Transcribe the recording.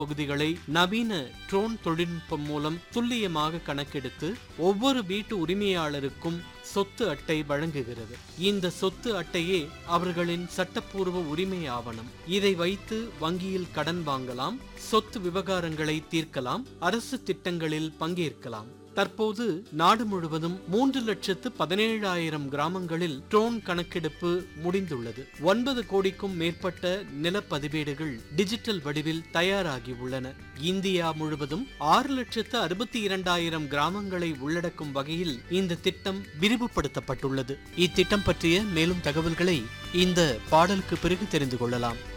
பகுதிகளை நவீன ட்ரோன் தொழில்நுட்பம் மூலம் துல்லியமாக கணக்கெடுத்து ஒவ்வொரு வீட்டு உரிமையாளருக்கும் சொத்து அட்டை வழங்குகிறது இந்த சொத்து அட்டையே அவர்களின் சட்டப்பூர்வ உரிமை ஆவணம் இதை வைத்து வங்கியில் கடன் வாங்கலாம் சொத்து விவகாரங்களை தீர்க்கலாம் அரசு திட்டங்களில் பங்கேற்கலாம் தற்போது நாடு முழுவதும் மூன்று லட்சத்து பதினேழாயிரம் கிராமங்களில் ட்ரோன் கணக்கெடுப்பு முடிந்துள்ளது ஒன்பது கோடிக்கும் மேற்பட்ட நிலப்பதிவேடுகள் டிஜிட்டல் வடிவில் தயாராகி உள்ளன இந்தியா முழுவதும் ஆறு லட்சத்து அறுபத்தி இரண்டாயிரம் கிராமங்களை உள்ளடக்கும் வகையில் இந்த திட்டம் விரிவுபடுத்தப்பட்டுள்ளது இத்திட்டம் பற்றிய மேலும் தகவல்களை இந்த பாடலுக்கு பிறகு தெரிந்து கொள்ளலாம்